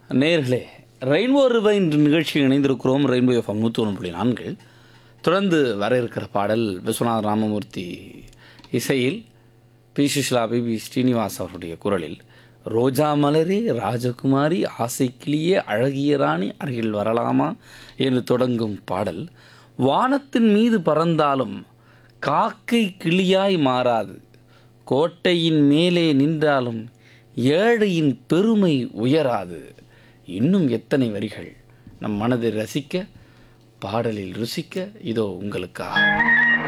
நேர்களே ரெயின்போ ரிவைன் நிகழ்ச்சியில் இணைந்திருக்கிறோம் ரெயின்போ எஃப்எம் நூற்றி ஒன்று புள்ளி நான்கு தொடர்ந்து வர இருக்கிற பாடல் விஸ்வநாத ராமமூர்த்தி இசையில் பி சுஷ்லா பிபி ஸ்ரீனிவாஸ் அவருடைய குரலில் ரோஜா மலரே ராஜகுமாரி ஆசை கிளியே அழகிய ராணி அருகில் வரலாமா என்று தொடங்கும் பாடல் வானத்தின் மீது பறந்தாலும் காக்கை கிளியாய் மாறாது கோட்டையின் மேலே நின்றாலும் ஏழையின் பெருமை உயராது இன்னும் எத்தனை வரிகள் நம் மனதை ரசிக்க பாடலில் ருசிக்க இதோ உங்களுக்காக